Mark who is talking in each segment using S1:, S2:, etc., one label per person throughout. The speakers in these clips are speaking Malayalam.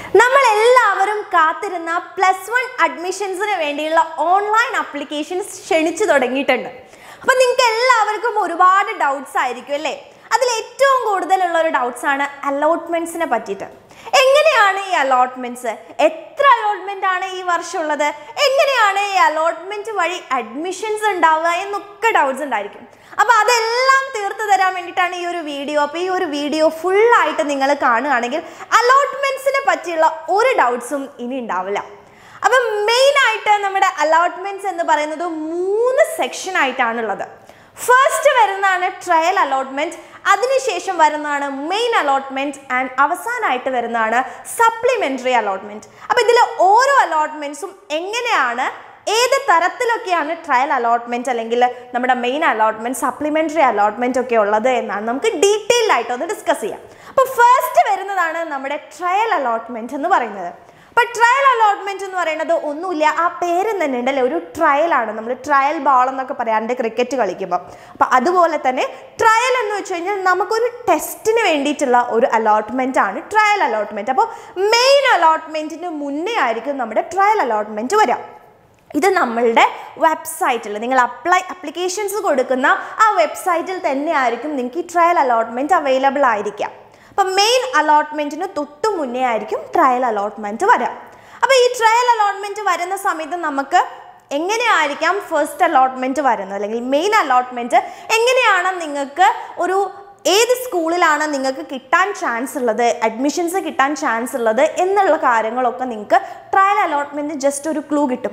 S1: നമ്മൾ എല്ലാവരും കാത്തിരുന്ന പ്ലസ് വൺ അഡ്മിഷൻസിന് വേണ്ടിയുള്ള ഓൺലൈൻ അപ്ലിക്കേഷൻസ് ക്ഷണിച്ചു തുടങ്ങിയിട്ടുണ്ട് അപ്പൊ നിങ്ങൾക്ക് എല്ലാവർക്കും ഒരുപാട് ഡൗട്ട്സ് ആയിരിക്കും അല്ലേ അതിൽ ഏറ്റവും കൂടുതലുള്ള ഒരു ഡൗട്ട്സ് ആണ് അലോട്ട്മെന്റ്സിനെ പറ്റിയിട്ട് എങ്ങനെയാണ് ഈ അലോട്ട്മെന്റ്സ് എത്ര അലോട്ട്മെന്റ് ആണ് ഈ വർഷം ഉള്ളത് എങ്ങനെയാണ് ഈ അലോട്ട്മെന്റ് വഴി അഡ്മിഷൻസ് ഉണ്ടാവുക എന്നൊക്കെ ഡൗട്ട്സ് ഉണ്ടായിരിക്കും അപ്പൊ അതെല്ലാം തീർത്തു തരാൻ വേണ്ടിയിട്ടാണ് ഈ ഒരു വീഡിയോ അപ്പൊ ഈ ഒരു വീഡിയോ ഫുൾ ആയിട്ട് നിങ്ങൾ കാണുകയാണെങ്കിൽ അലോട്ട്മെന്റ്സിനെ പറ്റിയുള്ള ഒരു ഡൗട്ട്സും ഇനി ഉണ്ടാവില്ല അപ്പം മെയിൻ ആയിട്ട് നമ്മുടെ അലോട്ട്മെന്റ്സ് എന്ന് പറയുന്നത് മൂന്ന് സെക്ഷൻ ആയിട്ടാണുള്ളത് ഫസ്റ്റ് വരുന്നതാണ് ട്രയൽ അലോട്ട്മെന്റ് അതിനുശേഷം വരുന്നതാണ് മെയിൻ അലോട്ട്മെന്റ് ആൻഡ് അവസാനമായിട്ട് വരുന്നതാണ് സപ്ലിമെന്ററി അലോട്ട്മെന്റ് അപ്പൊ ഇതിൽ ഓരോ അലോട്ട്മെന്റ്സും എങ്ങനെയാണ് ഏത് തരത്തിലൊക്കെയാണ് ട്രയൽ അലോട്ട്മെന്റ് അല്ലെങ്കിൽ നമ്മുടെ മെയിൻ അലോട്ട്മെന്റ് സപ്ലിമെന്ററി അലോട്ട്മെന്റ് ഒക്കെ ഉള്ളത് എന്നാണ് നമുക്ക് ഡീറ്റെയിൽ ആയിട്ട് ഒന്ന് ഡിസ്കസ് ചെയ്യാം അപ്പോൾ ഫസ്റ്റ് വരുന്നതാണ് നമ്മുടെ ട്രയൽ അലോട്ട്മെന്റ് എന്ന് പറയുന്നത് അപ്പൊ ട്രയൽ അലോട്ട്മെന്റ് എന്ന് പറയുന്നത് ഒന്നുമില്ല ആ പേര് തന്നെ ഉണ്ടല്ലേ ഒരു ട്രയൽ ആണ് നമ്മൾ ട്രയൽ ബോൾ എന്നൊക്കെ പറയാറുണ്ട് ക്രിക്കറ്റ് കളിക്കുമ്പോൾ അപ്പൊ അതുപോലെ തന്നെ ട്രയൽ എന്ന് വെച്ച് കഴിഞ്ഞാൽ നമുക്കൊരു ടെസ്റ്റിന് വേണ്ടിയിട്ടുള്ള ഒരു അലോട്ട്മെന്റ് ആണ് ട്രയൽ അലോട്ട്മെന്റ് അപ്പോൾ മെയിൻ അലോട്ട്മെന്റിന് മുന്നേ ആയിരിക്കും നമ്മുടെ ട്രയൽ അലോട്ട്മെന്റ് വരാം ഇത് നമ്മളുടെ വെബ്സൈറ്റിൽ നിങ്ങൾ അപ്ലൈ അപ്ലിക്കേഷൻസ് കൊടുക്കുന്ന ആ വെബ്സൈറ്റിൽ തന്നെ ആയിരിക്കും നിങ്ങൾക്ക് ഈ ട്രയൽ അലോട്ട്മെന്റ് അവൈലബിൾ ആയിരിക്കാം അപ്പം മെയിൻ അലോട്ട്മെന്റിന് തൊട്ട് മുന്നേ ആയിരിക്കും ട്രയൽ അലോട്ട്മെന്റ് വരാം അപ്പോൾ ഈ ട്രയൽ അലോട്ട്മെന്റ് വരുന്ന സമയത്ത് നമുക്ക് എങ്ങനെയായിരിക്കാം ഫസ്റ്റ് അലോട്ട്മെന്റ് വരുന്നത് അല്ലെങ്കിൽ മെയിൻ അലോട്ട്മെന്റ് എങ്ങനെയാണ് നിങ്ങൾക്ക് ഒരു ഏത് സ്കൂളിലാണ് നിങ്ങൾക്ക് കിട്ടാൻ ചാൻസ് ഉള്ളത് അഡ്മിഷൻസ് കിട്ടാൻ ചാൻസ് ഉള്ളത് എന്നുള്ള കാര്യങ്ങളൊക്കെ നിങ്ങൾക്ക് ട്രയൽ അലോട്ട്മെന്റ് ജസ്റ്റ് ഒരു ക്ലൂ കിട്ടും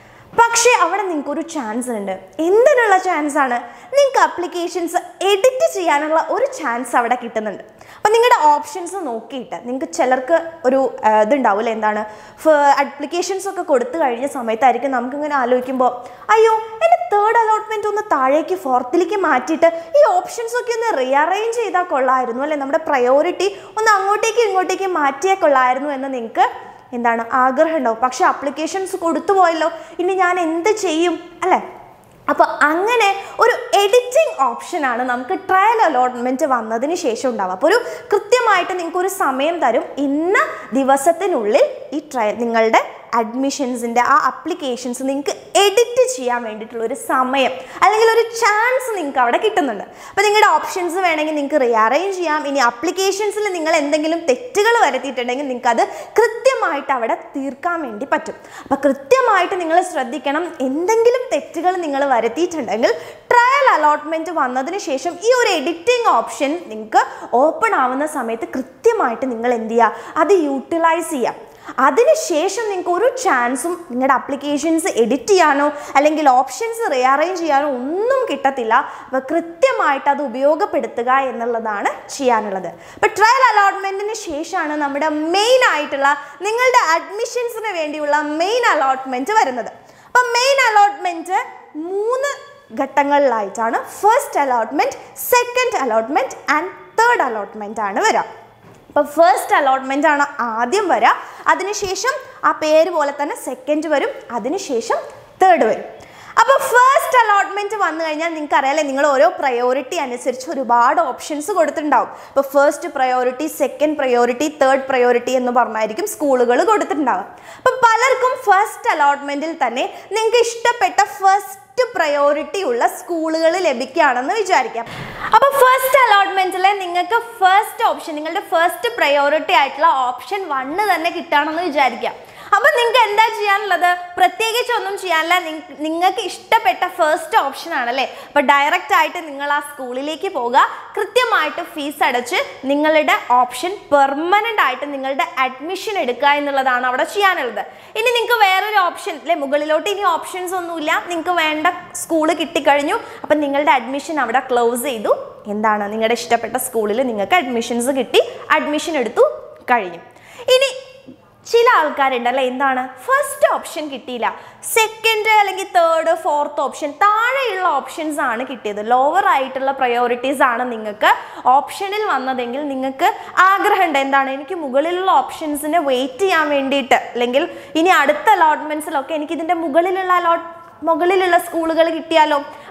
S1: പക്ഷേ അവിടെ നിങ്ങൾക്ക് ഒരു ചാൻസ് ഉണ്ട് എന്തിനുള്ള ചാൻസ് ആണ് നിങ്ങൾക്ക് അപ്ലിക്കേഷൻസ് എഡിറ്റ് ചെയ്യാനുള്ള ഒരു ചാൻസ് അവിടെ കിട്ടുന്നുണ്ട് അപ്പം നിങ്ങളുടെ ഓപ്ഷൻസ് നോക്കിയിട്ട് നിങ്ങൾക്ക് ചിലർക്ക് ഒരു ആ, ഇതുണ്ടാവില്ല എന്താണ് അപ്ലിക്കേഷൻസ് ഒക്കെ കൊടുത്തു കഴിഞ്ഞ സമയത്തായിരിക്കും നമുക്കിങ്ങനെ ആലോചിക്കുമ്പോൾ അയ്യോ എൻ്റെ തേർഡ് അലോട്ട്മെൻറ്റ് ഒന്ന് താഴേക്ക് ഫോർത്തിലേക്ക് മാറ്റിയിട്ട് ഈ ഓപ്ഷൻസ് ഒക്കെ ഒന്ന് റീഅറേഞ്ച് ചെയ്താൽ കൊള്ളായിരുന്നു അല്ലെ നമ്മുടെ പ്രയോറിറ്റി ഒന്ന് അങ്ങോട്ടേക്ക് ഇങ്ങോട്ടേക്ക് മാറ്റിയാൽ കൊള്ളായിരുന്നു എന്ന് നിങ്ങൾക്ക് എന്താണ് ആഗ്രഹം ഉണ്ടാവും പക്ഷെ അപ്ലിക്കേഷൻസ് കൊടുത്തു പോയല്ലോ ഇനി ഞാൻ എന്ത് ചെയ്യും അല്ലേ അപ്പോൾ അങ്ങനെ ഒരു എഡിറ്റിംഗ് ഓപ്ഷനാണ് നമുക്ക് ട്രയൽ അലോട്ട്മെൻറ്റ് വന്നതിന് ശേഷം ഉണ്ടാവുക അപ്പോൾ ഒരു കൃത്യമായിട്ട് നിങ്ങൾക്ക് ഒരു സമയം തരും ഇന്ന ദിവസത്തിനുള്ളിൽ ഈ ട്രയൽ നിങ്ങളുടെ അഡ്മിഷൻസിൻ്റെ ആ അപ്ലിക്കേഷൻസ് നിങ്ങൾക്ക് എഡിറ്റ് ചെയ്യാൻ വേണ്ടിയിട്ടുള്ള ഒരു സമയം അല്ലെങ്കിൽ ഒരു ചാൻസ് നിങ്ങൾക്ക് അവിടെ കിട്ടുന്നുണ്ട് അപ്പോൾ നിങ്ങളുടെ ഓപ്ഷൻസ് വേണമെങ്കിൽ നിങ്ങൾക്ക് റീഅറേഞ്ച് ചെയ്യാം ഇനി അപ്ലിക്കേഷൻസിൽ നിങ്ങൾ എന്തെങ്കിലും തെറ്റുകൾ വരുത്തിയിട്ടുണ്ടെങ്കിൽ നിങ്ങൾക്ക് അത് കൃത്യമായിട്ട് അവിടെ തീർക്കാൻ വേണ്ടി പറ്റും അപ്പോൾ കൃത്യമായിട്ട് നിങ്ങൾ ശ്രദ്ധിക്കണം എന്തെങ്കിലും തെറ്റുകൾ നിങ്ങൾ വരുത്തിയിട്ടുണ്ടെങ്കിൽ ട്രയൽ അലോട്ട്മെൻറ്റ് വന്നതിന് ശേഷം ഈ ഒരു എഡിറ്റിംഗ് ഓപ്ഷൻ നിങ്ങൾക്ക് ഓപ്പൺ ആവുന്ന സമയത്ത് കൃത്യമായിട്ട് നിങ്ങൾ എന്ത് ചെയ്യുക അത് യൂട്ടിലൈസ് ചെയ്യാം അതിനുശേഷം നിങ്ങൾക്ക് ഒരു ചാൻസും നിങ്ങളുടെ അപ്ലിക്കേഷൻസ് എഡിറ്റ് ചെയ്യാനോ അല്ലെങ്കിൽ ഓപ്ഷൻസ് റീഅറേഞ്ച് ചെയ്യാനോ ഒന്നും കിട്ടത്തില്ല അപ്പോൾ കൃത്യമായിട്ട് അത് ഉപയോഗപ്പെടുത്തുക എന്നുള്ളതാണ് ചെയ്യാനുള്ളത് അപ്പോൾ ട്രയൽ അലോട്ട്മെൻറ്റിന് ശേഷമാണ് നമ്മുടെ മെയിൻ ആയിട്ടുള്ള നിങ്ങളുടെ അഡ്മിഷൻസിന് വേണ്ടിയുള്ള മെയിൻ അലോട്ട്മെൻറ്റ് വരുന്നത് അപ്പം മെയിൻ അലോട്ട്മെൻറ്റ് മൂന്ന് ഘട്ടങ്ങളിലായിട്ടാണ് first allotment second allotment and third allotment ആണ് വരിക അപ്പോൾ ഫസ്റ്റ് അലോട്ട്മെൻ്റ് ആണ് ആദ്യം വരിക അതിനുശേഷം ആ പേര് പോലെ തന്നെ സെക്കൻഡ് വരും അതിനുശേഷം തേർഡ് വരും അപ്പോൾ ഫസ്റ്റ് അലോട്ട്മെൻറ്റ് വന്നു കഴിഞ്ഞാൽ നിങ്ങൾക്ക് അറിയാലേ നിങ്ങൾ ഓരോ പ്രയോറിറ്റി അനുസരിച്ച് ഒരുപാട് ഓപ്ഷൻസ് കൊടുത്തിട്ടുണ്ടാവും ഇപ്പോൾ first priority second priority third priority എന്ന് പറഞ്ഞായിരിക്കും സ്കൂളുകൾ കൊടുത്തിട്ടുണ്ടാവുക അപ്പം പലർക്കും ഫസ്റ്റ് അലോട്ട്മെൻറ്റിൽ തന്നെ നിങ്ങൾക്ക് ഇഷ്ടപ്പെട്ട ഫസ്റ്റ് പ്രയോറിറ്റി ഉള്ള സ്കൂളുകൾ ലഭിക്കുകയാണെന്ന് വിചാരിക്കാം അപ്പോൾ ഫസ്റ്റ് അലോട്ട്മെന്റിൽ നിങ്ങൾക്ക് ഫസ്റ്റ് ഓപ്ഷൻ നിങ്ങളുടെ ഫസ്റ്റ് പ്രയോറിറ്റി ആയിട്ടുള്ള ഓപ്ഷൻ വണ്ണ് തന്നെ കിട്ടുകയാണെന്ന് വിചാരിക്കാം അപ്പോൾ നിങ്ങൾക്ക് എന്താ ചെയ്യാനുള്ളത് പ്രത്യേകിച്ച് ഒന്നും ചെയ്യാനില്ല നിങ്ങ- നിങ്ങൾക്ക് ഇഷ്ടപ്പെട്ട ഫസ്റ്റ് ഓപ്ഷൻ ആണല്ലേ അപ്പോൾ ഡയറക്റ്റ് ആയിട്ട് നിങ്ങൾ ആ സ്കൂളിലേക്ക് പോകുക കൃത്യമായിട്ട് ഫീസ് അടച്ച് നിങ്ങളുടെ ഓപ്ഷൻ പെർമനൻ്റ് ആയിട്ട് നിങ്ങളുടെ അഡ്മിഷൻ എടുക്കുക എന്നുള്ളതാണ് അവിടെ ചെയ്യാനുള്ളത് ഇനി നിങ്ങൾക്ക് വേറൊരു ഓപ്ഷൻ അല്ലെ മുകളിലോട്ട് ഇനി ഓപ്ഷൻസ് ഒന്നുമില്ല നിങ്ങൾക്ക് വേണ്ട സ്കൂൾ കിട്ടിക്കഴിഞ്ഞു അപ്പം നിങ്ങളുടെ അഡ്മിഷൻ അവിടെ ക്ലോസ് ചെയ്തു എന്താണ് നിങ്ങളുടെ ഇഷ്ടപ്പെട്ട സ്കൂളിൽ നിങ്ങൾക്ക് അഡ്മിഷൻസ് കിട്ടി അഡ്മിഷൻ എടുത്തു കഴിഞ്ഞു ഇനി ചില ആൾക്കാരുണ്ട് അല്ലെ എന്താണ് ഫസ്റ്റ് ഓപ്ഷൻ കിട്ടിയില്ല സെക്കൻഡ് അല്ലെങ്കിൽ തേർഡ് ഫോർത്ത് ഓപ്ഷൻ താഴെയുള്ള ഓപ്ഷൻസ് ആണ് കിട്ടിയത് ലോവർ ആയിട്ടുള്ള പ്രയോറിറ്റീസ് ആണ് നിങ്ങൾക്ക് ഓപ്ഷനിൽ വന്നതെങ്കിൽ നിങ്ങൾക്ക് ആഗ്രഹമുണ്ട് എന്താണ് എനിക്ക് മുകളിലുള്ള ഓപ്ഷൻസിനെ വെയിറ്റ് ചെയ്യാൻ വേണ്ടിയിട്ട് അല്ലെങ്കിൽ ഇനി അടുത്ത അലോട്ട്മെന്റ്സിലൊക്കെ എനിക്ക് ഇതിന്റെ മുകളിലുള്ള അലോട്ട് മുകളിലുള്ള സ്കൂളുകൾ കിട്ടിയാലോ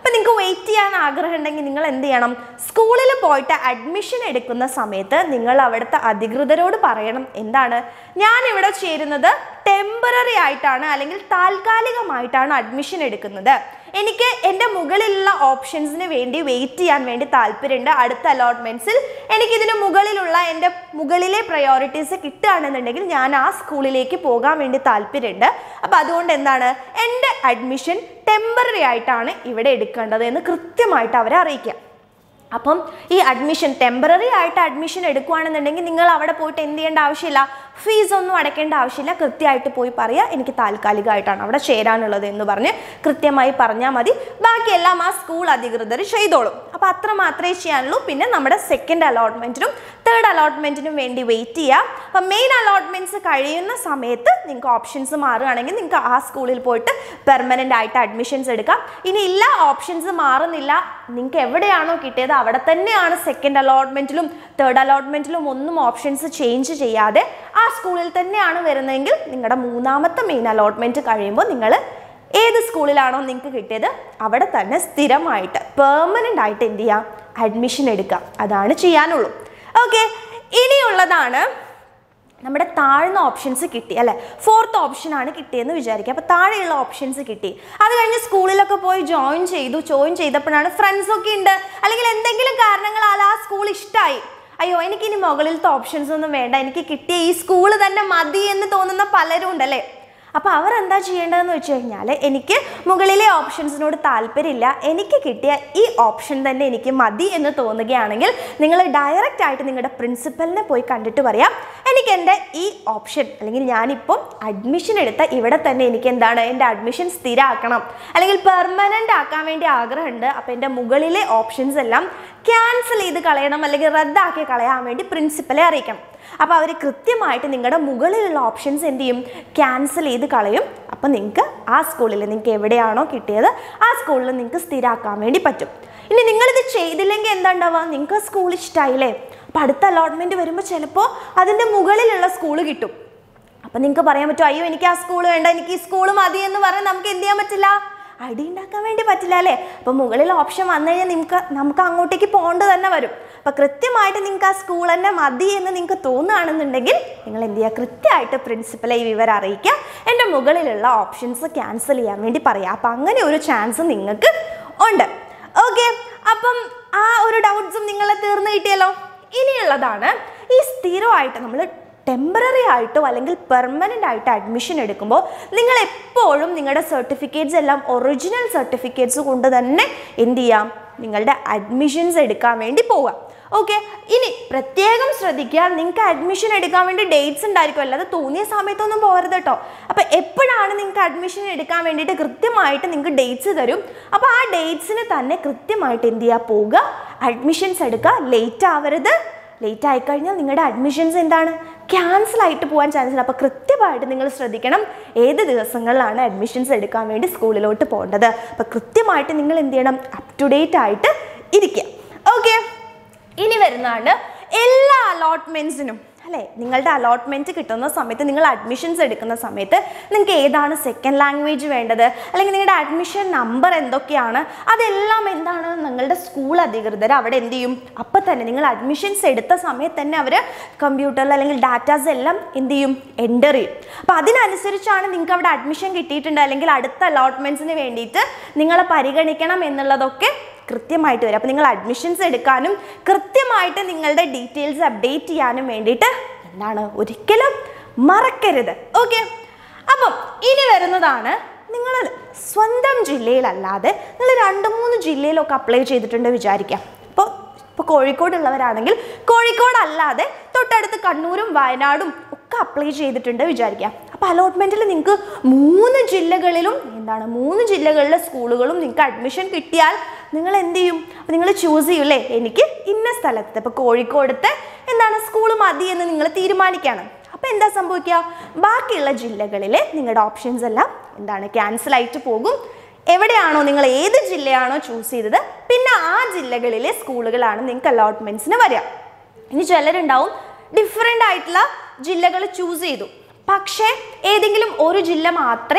S1: അപ്പം നിങ്ങൾക്ക് വെയിറ്റ് ചെയ്യാൻ ആഗ്രഹം ഉണ്ടെങ്കിൽ നിങ്ങൾ എന്ത് ചെയ്യണം സ്കൂളിൽ പോയിട്ട് അഡ്മിഷൻ എടുക്കുന്ന സമയത്ത് നിങ്ങൾ അവിടുത്തെ അധികൃതരോട് പറയണം എന്താണ് ഞാൻ ഇവിടെ ചേരുന്നത് ടെമ്പററി ആയിട്ടാണ് അല്ലെങ്കിൽ താൽക്കാലികമായിട്ടാണ് അഡ്മിഷൻ എടുക്കുന്നത് എനിക്ക് എൻ്റെ മുകളിലുള്ള ഓപ്ഷൻസിന് വേണ്ടി വെയിറ്റ് ചെയ്യാൻ വേണ്ടി താല്പര്യമുണ്ട് അടുത്ത അലോട്ട്മെൻറ്റ്സിൽ എനിക്കിതിന് മുകളിലുള്ള എൻ്റെ മുകളിലെ പ്രയോറിറ്റീസ് കിട്ടുകയാണെന്നുണ്ടെങ്കിൽ ഞാൻ ആ സ്കൂളിലേക്ക് പോകാൻ വേണ്ടി താല്പര്യമുണ്ട് അപ്പോൾ അതുകൊണ്ട് എന്താണ് എൻ്റെ അഡ്മിഷൻ ടെമ്പററി ആയിട്ടാണ് ഇവിടെ എടുക്കേണ്ടത് എന്ന് കൃത്യമായിട്ട് അവരെ അറിയിക്കാം അപ്പം ഈ അഡ്മിഷൻ ടെമ്പററി ആയിട്ട് അഡ്മിഷൻ എടുക്കുകയാണെന്നുണ്ടെങ്കിൽ നിങ്ങൾ അവിടെ പോയിട്ട് എന്ത് ചെയ്യേണ്ട ആവശ്യമില്ല ഫീസ് ഒന്നും അടയ്ക്കേണ്ട ആവശ്യമില്ല കൃത്യമായിട്ട് പോയി പറയുക എനിക്ക് താൽക്കാലികമായിട്ടാണ് അവിടെ ചേരാനുള്ളത് എന്ന് പറഞ്ഞ് കൃത്യമായി പറഞ്ഞാൽ മതി ബാക്കിയെല്ലാം ആ സ്കൂൾ അധികൃതർ ചെയ്തോളും അപ്പോൾ അത്ര മാത്രമേ ചെയ്യാനുള്ളൂ പിന്നെ നമ്മുടെ സെക്കൻഡ് അലോട്ട്മെൻറ്റിനും തേർഡ് അലോട്ട്മെൻറ്റിനും വേണ്ടി വെയിറ്റ് ചെയ്യാം അപ്പം മെയിൻ അലോട്ട്മെൻറ്റ്സ് കഴിയുന്ന സമയത്ത് നിങ്ങൾക്ക് ഓപ്ഷൻസ് മാറുകയാണെങ്കിൽ നിങ്ങൾക്ക് ആ സ്കൂളിൽ പോയിട്ട് പെർമനൻ്റ് ആയിട്ട് അഡ്മിഷൻസ് എടുക്കാം ഇനി ഇല്ല ഓപ്ഷൻസ് മാറുന്നില്ല നിങ്ങൾക്ക് എവിടെയാണോ കിട്ടിയത് അവിടെ തന്നെയാണ് സെക്കൻഡ് അലോട്ട്മെൻറ്റിലും തേർഡ് അലോട്ട്മെൻറ്റിലും ഒന്നും ഓപ്ഷൻസ് ചേഞ്ച് ചെയ്യാതെ ആ സ്കൂളിൽ തന്നെയാണ് വരുന്നതെങ്കിൽ നിങ്ങളുടെ മൂന്നാമത്തെ മെയിൻ അലോട്ട്മെൻറ്റ് കഴിയുമ്പോൾ നിങ്ങൾ ഏത് സ്കൂളിലാണോ നിങ്ങൾക്ക് കിട്ടിയത് അവിടെ തന്നെ സ്ഥിരമായിട്ട് പെർമനൻ്റ് ആയിട്ട് എന്ത് ചെയ്യാം അഡ്മിഷൻ എടുക്കാം അതാണ് ചെയ്യാനുള്ളൂ ഓക്കെ ഇനിയുള്ളതാണ് നമ്മുടെ താഴ്ന്ന ഓപ്ഷൻസ് കിട്ടി അല്ലെ ഫോർത്ത് ഓപ്ഷനാണ് കിട്ടിയെന്ന് വിചാരിക്കുക അപ്പോൾ താഴെയുള്ള ഓപ്ഷൻസ് കിട്ടി അത് കഴിഞ്ഞ് സ്കൂളിലൊക്കെ പോയി ജോയിൻ ചെയ്തു ജോയിൻ ചെയ്തപ്പോഴാണ് ഫ്രണ്ട്സ് ഒക്കെ ഉണ്ട് അല്ലെങ്കിൽ എന്തെങ്കിലും കാരണങ്ങളാൽ ആ സ്കൂൾ ഇഷ്ടമായി അയ്യോ എനിക്കിനി മുകളിലത്തെ ഓപ്ഷൻസ് ഒന്നും വേണ്ട എനിക്ക് കിട്ടിയ ഈ സ്കൂൾ തന്നെ മതി എന്ന് തോന്നുന്ന പലരും ഉണ്ടല്ലേ അപ്പോൾ അവർ എന്താ ചെയ്യേണ്ടതെന്ന് വെച്ച് കഴിഞ്ഞാൽ എനിക്ക് മുകളിലെ ഓപ്ഷൻസിനോട് താല്പര്യമില്ല എനിക്ക് കിട്ടിയ ഈ ഓപ്ഷൻ തന്നെ എനിക്ക് മതി എന്ന് തോന്നുകയാണെങ്കിൽ നിങ്ങൾ ഡയറക്റ്റ് ആയിട്ട് നിങ്ങളുടെ പ്രിൻസിപ്പലിനെ പോയി കണ്ടിട്ട് പറയാം എനിക്ക് എൻ്റെ ഈ ഓപ്ഷൻ അല്ലെങ്കിൽ ഞാനിപ്പം അഡ്മിഷൻ എടുത്ത ഇവിടെ തന്നെ എനിക്ക് എന്താണ് എൻ്റെ അഡ്മിഷൻ സ്ഥിരമാക്കണം അല്ലെങ്കിൽ പെർമനൻ്റ് ആക്കാൻ വേണ്ടി ആഗ്രഹമുണ്ട് അപ്പോൾ എൻ്റെ മുകളിലെ ഓപ്ഷൻസ് എല്ലാം ക്യാൻസൽ ചെയ്ത് കളയണം അല്ലെങ്കിൽ റദ്ദാക്കി കളയാൻ വേണ്ടി പ്രിൻസിപ്പലെ അറിയിക്കണം അപ്പോൾ അവർ കൃത്യമായിട്ട് നിങ്ങളുടെ മുകളിലുള്ള ഓപ്ഷൻസ് എന്ത് ചെയ്യും ക്യാൻസൽ ചെയ്ത് കളയും അപ്പോൾ നിങ്ങൾക്ക് ആ സ്കൂളിൽ നിങ്ങൾക്ക് എവിടെയാണോ കിട്ടിയത് ആ സ്കൂളിൽ നിങ്ങൾക്ക് സ്ഥിരമാക്കാൻ വേണ്ടി പറ്റും ഇനി നിങ്ങളിത് ചെയ്തില്ലെങ്കിൽ എന്താ ഉണ്ടാവുക നിങ്ങൾക്ക് സ്കൂൾ ഇഷ്ടമായില്ലേ അപ്പോൾ അടുത്ത അലോട്ട്മെൻറ്റ് വരുമ്പോൾ ചിലപ്പോൾ അതിൻ്റെ മുകളിലുള്ള സ്കൂൾ കിട്ടും അപ്പം നിങ്ങൾക്ക് പറയാൻ പറ്റുമോ അയ്യോ എനിക്ക് ആ സ്കൂൾ വേണ്ട എനിക്ക് ഈ സ്കൂൾ മതി എന്ന് പറഞ്ഞാൽ നമുക്ക് എന്ത് ചെയ്യാൻ പറ്റില്ല അടി ഉണ്ടാക്കാൻ വേണ്ടി പറ്റില്ല അല്ലേ അപ്പം മുകളിൽ ഓപ്ഷൻ വന്നു കഴിഞ്ഞാൽ നിങ്ങൾക്ക് നമുക്ക് അങ്ങോട്ടേക്ക് പോകേണ്ടത് തന്നെ വരും അപ്പം കൃത്യമായിട്ട് നിങ്ങൾക്ക് ആ സ്കൂൾ തന്നെ മതി എന്ന് നിങ്ങൾക്ക് തോന്നുകയാണെന്നുണ്ടെങ്കിൽ നിങ്ങൾ എന്ത് ചെയ്യുക കൃത്യമായിട്ട് പ്രിൻസിപ്പലെ ഈ വിവരം അറിയിക്കുക എൻ്റെ മുകളിലുള്ള ഓപ്ഷൻസ് ക്യാൻസൽ ചെയ്യാൻ വേണ്ടി പറയാം അപ്പം അങ്ങനെ ഒരു ചാൻസ് നിങ്ങൾക്ക് ഉണ്ട് ഓക്കെ അപ്പം ആ ഒരു ഡൗട്ട്സും നിങ്ങളെ തീർന്നു കിട്ടിയല്ലോ ഇനിയുള്ളതാണ് ഈ സ്ഥിരമായിട്ട് നമ്മൾ ടെമ്പററി ആയിട്ടോ അല്ലെങ്കിൽ പെർമനൻ്റ് ആയിട്ട് അഡ്മിഷൻ എടുക്കുമ്പോൾ നിങ്ങൾ എപ്പോഴും നിങ്ങളുടെ സർട്ടിഫിക്കറ്റ്സ് എല്ലാം ഒറിജിനൽ സർട്ടിഫിക്കറ്റ്സ് കൊണ്ട് തന്നെ എന്ത് ചെയ്യാം നിങ്ങളുടെ അഡ്മിഷൻസ് എടുക്കാൻ വേണ്ടി പോവാം ഓക്കെ ഇനി പ്രത്യേകം ശ്രദ്ധിക്കുക നിങ്ങൾക്ക് അഡ്മിഷൻ എടുക്കാൻ വേണ്ടി ഡേറ്റ്സ് ഉണ്ടായിരിക്കും അല്ലാതെ തോന്നിയ സമയത്തൊന്നും പോകരുത് കേട്ടോ അപ്പോൾ എപ്പോഴാണ് നിങ്ങൾക്ക് അഡ്മിഷൻ എടുക്കാൻ വേണ്ടിയിട്ട് കൃത്യമായിട്ട് നിങ്ങൾക്ക് ഡേറ്റ്സ് തരും അപ്പോൾ ആ ഡേറ്റ്സിന് തന്നെ കൃത്യമായിട്ട് എന്ത് ചെയ്യുക പോവുക അഡ്മിഷൻസ് എടുക്കുക ലേറ്റ് ആവരുത് ലേറ്റ് ആയിക്കഴിഞ്ഞാൽ നിങ്ങളുടെ അഡ്മിഷൻസ് എന്താണ് ക്യാൻസൽ ആയിട്ട് പോകാൻ ചാൻസ് ഉണ്ട് അപ്പോൾ കൃത്യമായിട്ട് നിങ്ങൾ ശ്രദ്ധിക്കണം ഏത് ദിവസങ്ങളിലാണ് അഡ്മിഷൻസ് എടുക്കാൻ വേണ്ടി സ്കൂളിലോട്ട് പോകേണ്ടത് അപ്പോൾ കൃത്യമായിട്ട് നിങ്ങൾ എന്ത് ചെയ്യണം അപ് ടു ഡേറ്റ് ആയിട്ട് ഇരിക്കുക ഓക്കെ ഇനി വരുന്നതാണ് എല്ലാ അലോട്ട്മെൻറ്റ്സിനും അല്ലേ നിങ്ങളുടെ അലോട്ട്മെൻറ്റ് കിട്ടുന്ന സമയത്ത് നിങ്ങൾ അഡ്മിഷൻസ് എടുക്കുന്ന സമയത്ത് നിങ്ങൾക്ക് ഏതാണ് സെക്കൻഡ് ലാംഗ്വേജ് വേണ്ടത് അല്ലെങ്കിൽ നിങ്ങളുടെ അഡ്മിഷൻ നമ്പർ എന്തൊക്കെയാണ് അതെല്ലാം എന്താണ് നിങ്ങളുടെ സ്കൂൾ അധികൃതർ അവിടെ എന്ത് ചെയ്യും അപ്പം തന്നെ നിങ്ങൾ അഡ്മിഷൻസ് എടുത്ത സമയത്ത് തന്നെ അവർ കമ്പ്യൂട്ടറിൽ അല്ലെങ്കിൽ ഡാറ്റാസ് എല്ലാം എന്ത് ചെയ്യും എൻ്റർ ചെയ്യും അപ്പോൾ അതിനനുസരിച്ചാണ് നിങ്ങൾക്ക് അവിടെ അഡ്മിഷൻ കിട്ടിയിട്ടുണ്ട് അല്ലെങ്കിൽ അടുത്ത അലോട്ട്മെൻറ്റ്സിന് വേണ്ടിയിട്ട് നിങ്ങളെ പരിഗണിക്കണം എന്നുള്ളതൊക്കെ കൃത്യമായിട്ട് വരും അപ്പോൾ നിങ്ങൾ അഡ്മിഷൻസ് എടുക്കാനും കൃത്യമായിട്ട് നിങ്ങളുടെ ഡീറ്റെയിൽസ് അപ്ഡേറ്റ് ചെയ്യാനും വേണ്ടിയിട്ട് എന്താണ് ഒരിക്കലും മറക്കരുത് ഓക്കെ അപ്പം ഇനി വരുന്നതാണ് നിങ്ങൾ സ്വന്തം ജില്ലയിലല്ലാതെ നിങ്ങൾ രണ്ട് മൂന്ന് ജില്ലയിലൊക്കെ അപ്ലൈ ചെയ്തിട്ടുണ്ട് വിചാരിക്കാം അപ്പോൾ ഇപ്പോൾ കോഴിക്കോടുള്ളവരാണെങ്കിൽ കോഴിക്കോട് അല്ലാതെ തൊട്ടടുത്ത് കണ്ണൂരും വയനാടും ഒക്കെ അപ്ലൈ ചെയ്തിട്ടുണ്ട് വിചാരിക്കാം അപ്പോൾ അലോട്ട്മെൻറ്റിൽ നിങ്ങൾക്ക് മൂന്ന് ജില്ലകളിലും എന്താണ് മൂന്ന് ജില്ലകളിലെ സ്കൂളുകളും നിങ്ങൾക്ക് അഡ്മിഷൻ കിട്ടിയാൽ നിങ്ങൾ എന്ത് ചെയ്യും അപ്പോൾ നിങ്ങൾ ചൂസ് ചെയ്യൂലേ എനിക്ക് ഇന്ന സ്ഥലത്ത് ഇപ്പോൾ കോഴിക്കോടത്തെ എന്താണ് സ്കൂൾ മതി എന്ന് നിങ്ങൾ തീരുമാനിക്കുകയാണ് അപ്പോൾ എന്താ സംഭവിക്കുക ബാക്കിയുള്ള ജില്ലകളിലെ നിങ്ങളുടെ ഓപ്ഷൻസ് എല്ലാം എന്താണ് ക്യാൻസൽ ആയിട്ട് പോകും എവിടെയാണോ നിങ്ങൾ ഏത് ജില്ലയാണോ ചൂസ് ചെയ്തത് പിന്നെ ആ ജില്ലകളിലെ സ്കൂളുകളാണ് നിങ്ങൾക്ക് അലോട്ട്മെൻറ്റ്സിന് വരിക ഇനി ചിലരുണ്ടാവും ഡിഫറെൻ്റ് ആയിട്ടുള്ള ജില്ലകൾ ചൂസ് ചെയ്തു പക്ഷേ ഏതെങ്കിലും ഒരു ജില്ല മാത്രമേ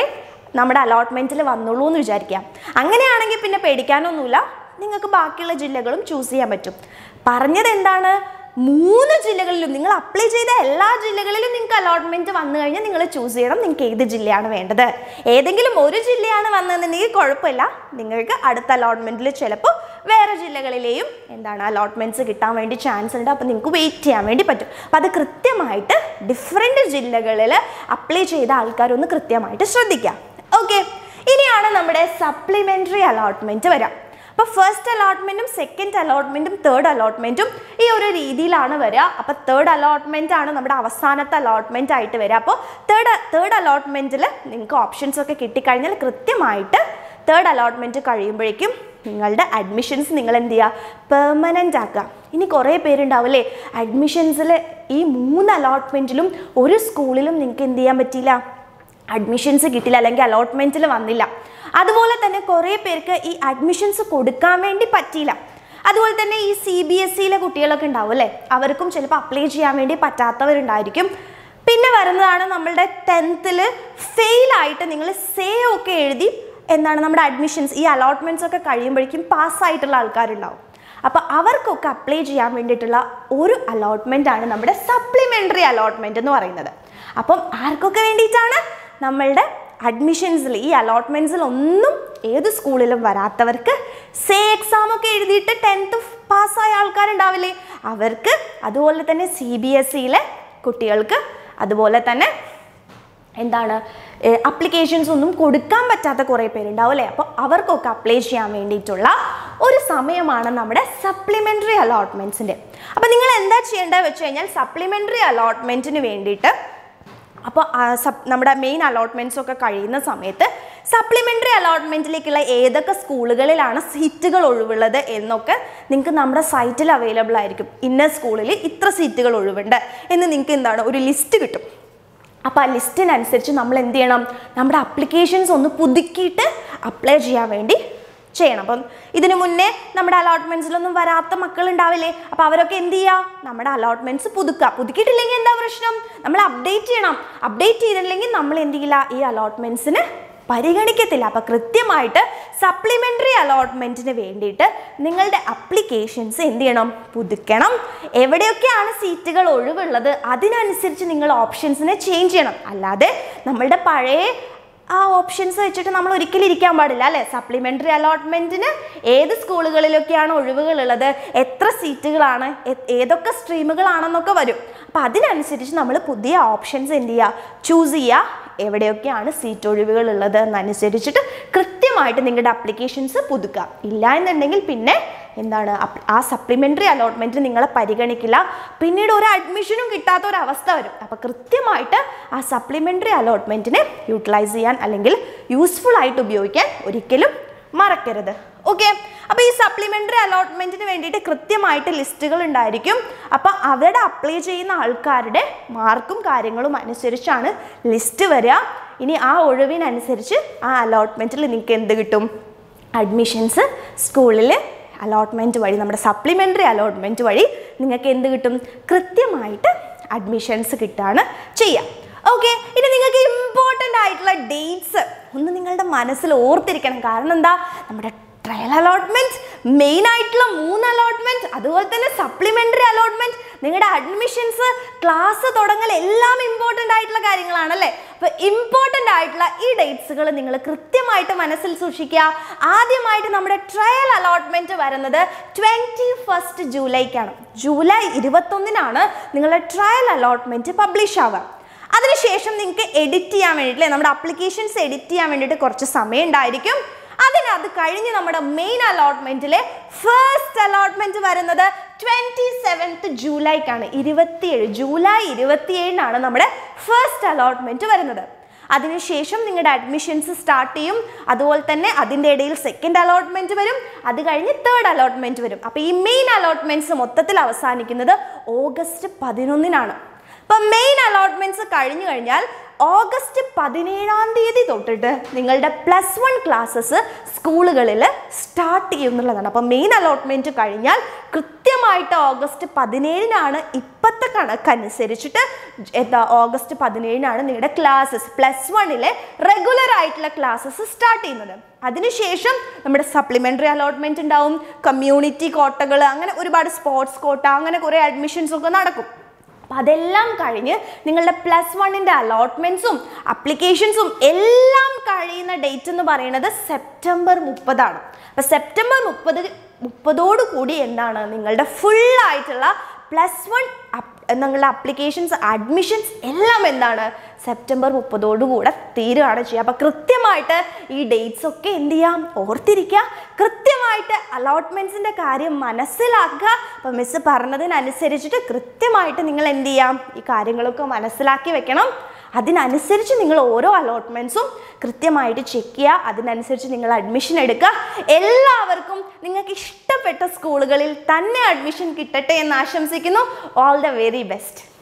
S1: നമ്മുടെ അലോട്ട്മെൻറ്റിൽ വന്നുള്ളൂ എന്ന് വിചാരിക്കാം അങ്ങനെയാണെങ്കിൽ പിന്നെ പേടിക്കാനൊന്നുമില്ല നിങ്ങൾക്ക് ബാക്കിയുള്ള ജില്ലകളും ചൂസ് ചെയ്യാൻ പറ്റും പറഞ്ഞത് എന്താണ് മൂന്ന് ജില്ലകളിലും നിങ്ങൾ അപ്ലൈ ചെയ്ത എല്ലാ ജില്ലകളിലും നിങ്ങൾക്ക് അലോട്ട്മെന്റ് വന്നു കഴിഞ്ഞാൽ നിങ്ങൾ ചൂസ് ചെയ്യണം നിങ്ങൾക്ക് ഏത് ജില്ലയാണ് വേണ്ടത് ഏതെങ്കിലും ഒരു ജില്ലയാണ് വന്നതെന്നുണ്ടെങ്കിൽ കുഴപ്പമില്ല നിങ്ങൾക്ക് അടുത്ത അലോട്ട്മെന്റിൽ ചിലപ്പോൾ വേറെ ജില്ലകളിലെയും എന്താണ് അലോട്ട്മെന്റ്സ് കിട്ടാൻ വേണ്ടി ചാൻസ് ഉണ്ട് അപ്പോൾ നിങ്ങൾക്ക് വെയിറ്റ് ചെയ്യാൻ വേണ്ടി പറ്റും അപ്പോൾ അത് കൃത്യമായിട്ട് ഡിഫറെൻറ്റ് ജില്ലകളിൽ അപ്ലൈ ചെയ്ത ആൾക്കാരൊന്ന് കൃത്യമായിട്ട് ശ്രദ്ധിക്കാം ഓക്കെ ഇനിയാണ് നമ്മുടെ സപ്ലിമെൻ്ററി അലോട്ട്മെൻറ്റ് വരാം അപ്പോൾ ഫസ്റ്റ് അലോട്ട്മെൻറ്റും സെക്കൻഡ് അലോട്ട്മെൻറ്റും തേർഡ് അലോട്ട്മെൻറ്റും ഈ ഒരു രീതിയിലാണ് വരിക അപ്പോൾ തേർഡ് അലോട്ട്മെൻ്റ് ആണ് നമ്മുടെ അവസാനത്തെ അലോട്ട്മെൻ്റ് ആയിട്ട് വരിക അപ്പോൾ തേർഡ് തേർഡ് അലോട്ട്മെൻറ്റിൽ നിങ്ങൾക്ക് ഓപ്ഷൻസ് ഒക്കെ കിട്ടിക്കഴിഞ്ഞാൽ കൃത്യമായിട്ട് തേർഡ് അലോട്ട്മെൻറ്റ് കഴിയുമ്പോഴേക്കും നിങ്ങളുടെ അഡ്മിഷൻസ് നിങ്ങൾ എന്ത് ചെയ്യുക പെർമനൻ്റ് ആക്കുക ഇനി കുറേ പേരുണ്ടാവില്ലേ അഡ്മിഷൻസിൽ ഈ മൂന്ന് അലോട്ട്മെൻറ്റിലും ഒരു സ്കൂളിലും നിങ്ങൾക്ക് എന്ത് ചെയ്യാൻ പറ്റിയില്ല അഡ്മിഷൻസ് കിട്ടില്ല അല്ലെങ്കിൽ അലോട്ട്മെൻറ്റിൽ വന്നില്ല അതുപോലെ തന്നെ കുറേ പേർക്ക് ഈ അഡ്മിഷൻസ് കൊടുക്കാൻ വേണ്ടി പറ്റിയില്ല അതുപോലെ തന്നെ ഈ സി ബി എസ് സിയിലെ കുട്ടികളൊക്കെ ഉണ്ടാവും അല്ലേ അവർക്കും ചിലപ്പോൾ അപ്ലൈ ചെയ്യാൻ വേണ്ടി പറ്റാത്തവരുണ്ടായിരിക്കും പിന്നെ വരുന്നതാണ് നമ്മളുടെ ടെൻത്തിൽ ഫെയിലായിട്ട് നിങ്ങൾ സേ ഒക്കെ എഴുതി എന്താണ് നമ്മുടെ അഡ്മിഷൻസ് ഈ അലോട്ട്മെൻറ്റ്സ് ഒക്കെ കഴിയുമ്പോഴേക്കും പാസ്സായിട്ടുള്ള ആൾക്കാരുണ്ടാവും അപ്പോൾ അവർക്കൊക്കെ അപ്ലൈ ചെയ്യാൻ വേണ്ടിയിട്ടുള്ള ഒരു അലോട്ട്മെൻ്റ് ആണ് നമ്മുടെ സപ്ലിമെൻ്ററി അലോട്ട്മെൻറ്റ് എന്ന് പറയുന്നത് അപ്പം ആർക്കൊക്കെ വേണ്ടിയിട്ടാണ് നമ്മളുടെ അഡ്മിഷൻസിൽ ഈ അലോട്ട്മെൻറ്റ്സിൽ ഒന്നും ഏത് സ്കൂളിലും വരാത്തവർക്ക് സേ എക്സാം ഒക്കെ എഴുതിയിട്ട് ടെൻത്ത് പാസ്സായ ആൾക്കാരുണ്ടാവില്ലേ അവർക്ക് അതുപോലെ തന്നെ സി ബി എസ് സിയിലെ കുട്ടികൾക്ക് അതുപോലെ തന്നെ എന്താണ് അപ്ലിക്കേഷൻസ് ഒന്നും കൊടുക്കാൻ പറ്റാത്ത കുറേ പേരുണ്ടാവും അല്ലേ അപ്പോൾ അവർക്കൊക്കെ അപ്ലൈ ചെയ്യാൻ വേണ്ടിയിട്ടുള്ള ഒരു സമയമാണ് നമ്മുടെ സപ്ലിമെൻ്ററി അലോട്ട്മെൻറ്റ്സിൻ്റെ അപ്പോൾ നിങ്ങൾ എന്താ ചെയ്യേണ്ടത് വെച്ച് കഴിഞ്ഞാൽ സപ്ലിമെൻ്ററി അലോട്ട്മെൻറ്റിന് വേണ്ടിയിട്ട് അപ്പോൾ നമ്മുടെ മെയിൻ അലോട്ട്മെൻറ്റ്സ് ഒക്കെ കഴിയുന്ന സമയത്ത് സപ്ലിമെൻ്ററി അലോട്ട്മെൻറ്റിലേക്കുള്ള ഏതൊക്കെ സ്കൂളുകളിലാണ് സീറ്റുകൾ ഒഴിവുള്ളത് എന്നൊക്കെ നിങ്ങൾക്ക് നമ്മുടെ സൈറ്റിൽ അവൈലബിൾ ആയിരിക്കും ഇന്ന സ്കൂളിൽ ഇത്ര സീറ്റുകൾ ഒഴിവുണ്ട് എന്ന് നിങ്ങൾക്ക് എന്താണ് ഒരു ലിസ്റ്റ് കിട്ടും അപ്പോൾ ആ ലിസ്റ്റിനനുസരിച്ച് നമ്മൾ എന്ത് ചെയ്യണം നമ്മുടെ അപ്ലിക്കേഷൻസ് ഒന്ന് പുതുക്കിയിട്ട് അപ്ലൈ ചെയ്യാൻ വേണ്ടി ചെയ്യണം അപ്പം ഇതിനു മുന്നേ നമ്മുടെ അലോട്ട്മെൻറ്റ്സിലൊന്നും വരാത്ത മക്കൾ ഉണ്ടാവില്ലേ അപ്പോൾ അവരൊക്കെ എന്ത് ചെയ്യുക നമ്മുടെ അലോട്ട്മെൻറ്റ്സ് പുതുക്കുക പുതുക്കിയിട്ടില്ലെങ്കിൽ എന്താ പ്രശ്നം നമ്മൾ അപ്ഡേറ്റ് ചെയ്യണം അപ്ഡേറ്റ് ചെയ്തില്ലെങ്കിൽ നമ്മൾ എന്ത് ചെയ്യില്ല ഈ അലോട്ട്മെൻറ്റ്സിന് പരിഗണിക്കത്തില്ല അപ്പോൾ കൃത്യമായിട്ട് സപ്ലിമെൻ്ററി അലോട്ട്മെൻറ്റിന് വേണ്ടിയിട്ട് നിങ്ങളുടെ അപ്ലിക്കേഷൻസ് എന്ത് ചെയ്യണം പുതുക്കണം എവിടെയൊക്കെയാണ് സീറ്റുകൾ ഒഴിവുള്ളത് അതിനനുസരിച്ച് നിങ്ങൾ ഓപ്ഷൻസിനെ ചേഞ്ച് ചെയ്യണം അല്ലാതെ നമ്മളുടെ പഴയ ആ ഓപ്ഷൻസ് വെച്ചിട്ട് നമ്മൾ ഒരിക്കലും ഇരിക്കാൻ പാടില്ല അല്ലേ സപ്ലിമെൻ്ററി അലോട്ട്മെൻറ്റിന് ഏത് സ്കൂളുകളിലൊക്കെയാണ് ഒഴിവുകളുള്ളത് എത്ര സീറ്റുകളാണ് എ- ഏതൊക്കെ സ്ട്രീമുകളാണെന്നൊക്കെ വരും അപ്പോൾ അതിനനുസരിച്ച് നമ്മൾ പുതിയ ഓപ്ഷൻസ് എന്ത് ചെയ്യുക ചൂസ് ചെയ്യുക എവിടെയൊക്കെയാണ് സീറ്റ് ഒഴിവുകൾ ഉള്ളത് എന്നനുസരിച്ചിട്ട് കൃത്യമായിട്ട് നിങ്ങളുടെ അപ്ലിക്കേഷൻസ് പുതുക്കുക ഇല്ല എന്നുണ്ടെങ്കിൽ പിന്നെ എന്താണ് അപ്- ആ സപ്ലിമെൻ്ററി അലോട്ട്മെൻറ്റ് നിങ്ങളെ പരിഗണിക്കില്ല പിന്നീട് ഒരു അഡ്മിഷനും കിട്ടാത്ത ഒരു അവസ്ഥ വരും അപ്പോൾ കൃത്യമായിട്ട് ആ സപ്ലിമെൻ്ററി അലോട്ട്മെൻറ്റിനെ യൂട്ടിലൈസ് ചെയ്യാൻ അല്ലെങ്കിൽ യൂസ്ഫുൾ ആയിട്ട് ഉപയോഗിക്കാൻ ഒരിക്കലും മറക്കരുത് ഓക്കെ അപ്പോൾ ഈ സപ്ലിമെൻ്ററി അലോട്ട്മെൻറ്റിന് വേണ്ടിയിട്ട് കൃത്യമായിട്ട് ലിസ്റ്റുകൾ ഉണ്ടായിരിക്കും അപ്പോൾ അവിടെ അപ്ലൈ ചെയ്യുന്ന ആൾക്കാരുടെ മാർക്കും കാര്യങ്ങളും അനുസരിച്ചാണ് ലിസ്റ്റ് വരിക ഇനി ആ ഒഴിവിനനുസരിച്ച് ആ അലോട്ട്മെൻറ്റിൽ നിങ്ങൾക്ക് എന്ത് കിട്ടും അഡ്മിഷൻസ് സ്കൂളിൽ അലോട്ട്മെൻറ്റ് വഴി നമ്മുടെ സപ്ലിമെൻ്ററി അലോട്ട്മെൻറ്റ് വഴി നിങ്ങൾക്ക് എന്ത് കിട്ടും കൃത്യമായിട്ട് അഡ്മിഷൻസ് കിട്ടുകയാണ് ചെയ്യുക ഓക്കെ ഇനി നിങ്ങൾക്ക് ഇമ്പോർട്ടൻ്റ് ആയിട്ടുള്ള ഡേറ്റ്സ് ഒന്ന് നിങ്ങളുടെ മനസ്സിൽ ഓർത്തിരിക്കണം കാരണം എന്താ നമ്മുടെ ട്രയൽ അലോട്ട്മെൻറ്റ് മെയിൻ ആയിട്ടുള്ള മൂന്ന് അലോട്ട്മെൻറ്റ് അതുപോലെ തന്നെ സപ്ലിമെൻ്ററി അലോട്ട്മെൻറ്റ് നിങ്ങളുടെ അഡ്മിഷൻസ് ക്ലാസ് തുടങ്ങൽ എല്ലാം ഇമ്പോർട്ടൻ്റ് ആയിട്ടുള്ള കാര്യങ്ങളാണല്ലേ അപ്പോൾ ഇമ്പോർട്ടൻ്റ് ആയിട്ടുള്ള ഈ ഡേറ്റ്സുകൾ നിങ്ങൾ കൃത്യമായിട്ട് മനസ്സിൽ സൂക്ഷിക്കുക ആദ്യമായിട്ട് നമ്മുടെ ട്രയൽ അലോട്ട്മെൻറ്റ് വരുന്നത് ട്വൻറ്റി ഫസ്റ്റ് ജൂലൈക്കാണ് ജൂലൈ ഇരുപത്തൊന്നിനാണ് നിങ്ങളുടെ ട്രയൽ അലോട്ട്മെൻറ്റ് പബ്ലിഷ് ആവുക അതിനുശേഷം നിങ്ങൾക്ക് എഡിറ്റ് ചെയ്യാൻ വേണ്ടിയിട്ട് നമ്മുടെ അപ്ലിക്കേഷൻസ് എഡിറ്റ് ചെയ്യാൻ വേണ്ടിയിട്ട് കുറച്ച് സമയം ഉണ്ടായിരിക്കും അതിന് അത് കഴിഞ്ഞ് നമ്മുടെ മെയിൻ അലോട്ട്മെന്റിലെ ഫസ്റ്റ് അലോട്ട്മെന്റ് വരുന്നത് ട്വന്റി സെവൻത്ത് ജൂലൈക്കാണ് ഇരുപത്തിയേഴ് ജൂലൈ ഇരുപത്തിയേഴിനാണ് നമ്മുടെ ഫസ്റ്റ് അലോട്ട്മെന്റ് വരുന്നത് അതിനുശേഷം നിങ്ങളുടെ അഡ്മിഷൻസ് സ്റ്റാർട്ട് ചെയ്യും അതുപോലെ തന്നെ അതിൻ്റെ ഇടയിൽ സെക്കൻഡ് അലോട്ട്മെന്റ് വരും അത് കഴിഞ്ഞ് തേർഡ് അലോട്ട്മെന്റ് വരും അപ്പോൾ ഈ മെയിൻ അലോട്ട്മെന്റ്സ് മൊത്തത്തിൽ അവസാനിക്കുന്നത് ഓഗസ്റ്റ് പതിനൊന്നിനാണ് അപ്പം മെയിൻ അലോട്ട്മെന്റ്സ് കഴിഞ്ഞു കഴിഞ്ഞാൽ ഓഗസ്റ്റ് പതിനേഴാം തീയതി തൊട്ടിട്ട് നിങ്ങളുടെ പ്ലസ് വൺ ക്ലാസ്സസ് സ്കൂളുകളിൽ സ്റ്റാർട്ട് ചെയ്യും എന്നുള്ളതാണ് അപ്പം മെയിൻ അലോട്ട്മെൻറ്റ് കഴിഞ്ഞാൽ കൃത്യമായിട്ട് ഓഗസ്റ്റ് പതിനേഴിനാണ് ഇപ്പോഴത്തെ കണക്കനുസരിച്ചിട്ട് എന്താ ഓഗസ്റ്റ് പതിനേഴിനാണ് നിങ്ങളുടെ ക്ലാസ്സസ് പ്ലസ് വണ്ണിലെ റെഗുലർ ആയിട്ടുള്ള ക്ലാസ്സസ് സ്റ്റാർട്ട് ചെയ്യുന്നത് അതിനുശേഷം നമ്മുടെ സപ്ലിമെൻ്ററി അലോട്ട്മെൻറ്റ് ഉണ്ടാവും കമ്മ്യൂണിറ്റി കോട്ടകൾ അങ്ങനെ ഒരുപാട് സ്പോർട്സ് കോട്ട അങ്ങനെ കുറേ അഡ്മിഷൻസ് ഒക്കെ നടക്കും അപ്പം അതെല്ലാം കഴിഞ്ഞ് നിങ്ങളുടെ പ്ലസ് വണ്ണിൻ്റെ അലോട്ട്മെൻറ്റ്സും അപ്ലിക്കേഷൻസും എല്ലാം കഴിയുന്ന ഡേറ്റ് എന്ന് പറയുന്നത് സെപ്റ്റംബർ മുപ്പതാണ് അപ്പം സെപ്റ്റംബർ മുപ്പത് മുപ്പതോടു കൂടി എന്താണ് നിങ്ങളുടെ ഫുൾ ആയിട്ടുള്ള പ്ലസ് വൺ നിങ്ങളുടെ അപ്ലിക്കേഷൻസ് അഡ്മിഷൻസ് എല്ലാം എന്താണ് സെപ്റ്റംബർ മുപ്പതോടുകൂടെ തീരുകയാണ് ചെയ്യുക അപ്പോൾ കൃത്യമായിട്ട് ഈ ഡേറ്റ്സ് ഒക്കെ എന്ത് ചെയ്യാം ഓർത്തിരിക്കുക കൃത്യമായിട്ട് അലോട്ട്മെൻറ്റ്സിൻ്റെ കാര്യം മനസ്സിലാക്കുക അപ്പോൾ മിസ്സ് പറഞ്ഞതിനനുസരിച്ചിട്ട് കൃത്യമായിട്ട് നിങ്ങൾ എന്ത് ചെയ്യാം ഈ കാര്യങ്ങളൊക്കെ മനസ്സിലാക്കി വെക്കണം അതിനനുസരിച്ച് നിങ്ങൾ ഓരോ അലോട്ട്മെൻറ്റ്സും കൃത്യമായിട്ട് ചെക്ക് ചെയ്യുക അതിനനുസരിച്ച് നിങ്ങൾ അഡ്മിഷൻ എടുക്കുക എല്ലാവർക്കും നിങ്ങൾക്ക് ഇഷ്ടപ്പെട്ട സ്കൂളുകളിൽ തന്നെ അഡ്മിഷൻ കിട്ടട്ടെ എന്ന് ആശംസിക്കുന്നു ഓൾ ദ വെരി ബെസ്റ്റ്